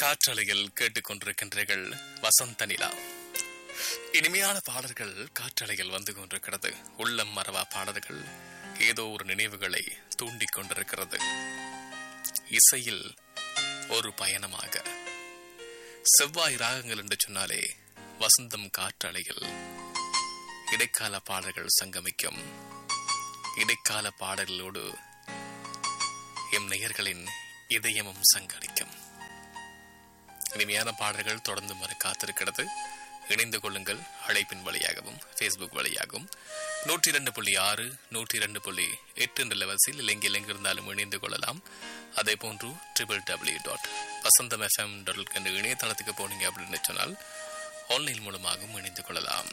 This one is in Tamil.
காற்றலையில் கேட்டுக்கொண்டிருக்கின்றீர்கள் வசந்த நிலா இனிமையான பாடல்கள் காற்றலையில் வந்து கொண்டிருக்கிறது உள்ளம் மறவா பாடல்கள் ஏதோ ஒரு நினைவுகளை தூண்டிக் கொண்டிருக்கிறது இசையில் ஒரு பயணமாக செவ்வாய் ராகங்கள் என்று சொன்னாலே வசந்தம் காற்றலையில் இடைக்கால பாடல்கள் சங்கமிக்கும் இடைக்கால பாடல்களோடு எம் நேயர்களின் இதயமும் சங்கரிக்கும் இனிமையான பாடல்கள் தொடர்ந்து வர காத்திருக்கிறது இணைந்து கொள்ளுங்கள் அழைப்பின் வழியாகவும் ஃபேஸ்புக் வழியாகவும் நூற்றி இரண்டு புள்ளி ஆறு நூற்றி இரண்டு புள்ளி எட்டு என்ற லெவல்ஸில் இல்லை எங்கிருந்தாலும் இணைந்து கொள்ளலாம் அதே போன்று triple W dot Vasantham FM dot என்ற இணையதளத்துக்கு போனீங்க அப்படின்னு சொன்னால் ஆன்லைன் மூலமாகவும் இணைந்து கொள்ளலாம்